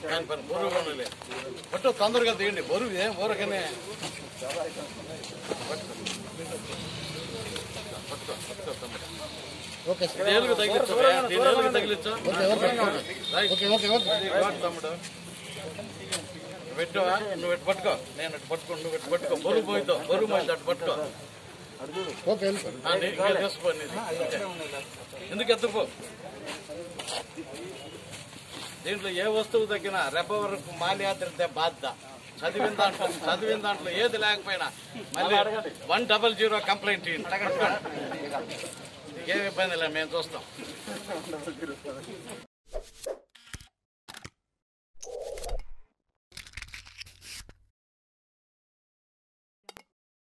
దాని పని బరువు ఉండలే పట్టు తొందరగా తీయండి బరువు ఏం ఊరకనే ఓకే సార్ ఏళ్ళకి తగిలించు ఏళ్ళకి తగిలించు రైట్. ఓకే ఓకే ఓకే అది ఇవ్వండి తమ్ముడు పెట్టువా నువ్వు ఇటు పట్టుకో నేను ఇటు పట్టుకో నువ్వు ఇటు పట్టుకో బరువు పోయితో బరువు పోయితో అటు పట్టుకో ఓకే వెళ్ళి సార్ ఆ, నీ- ఇంకా తీసుకో నీది. ఓకే. ఎందుకు ఎత్తుకో దీంట్లో ఏ వస్తువు తగ్గినా రెప్ప వరకు మాల్యాత్రితే బాధ్యత చదివిన దాంట్లో చదివిన దాంట్లో ఏది లేకపోయినా మళ్ళీ వన్ డబల్ జీరో కంప్లైంట్ ఇవ్వండి. ఏమి ఇబ్బంది లేదు మేము చూస్తాం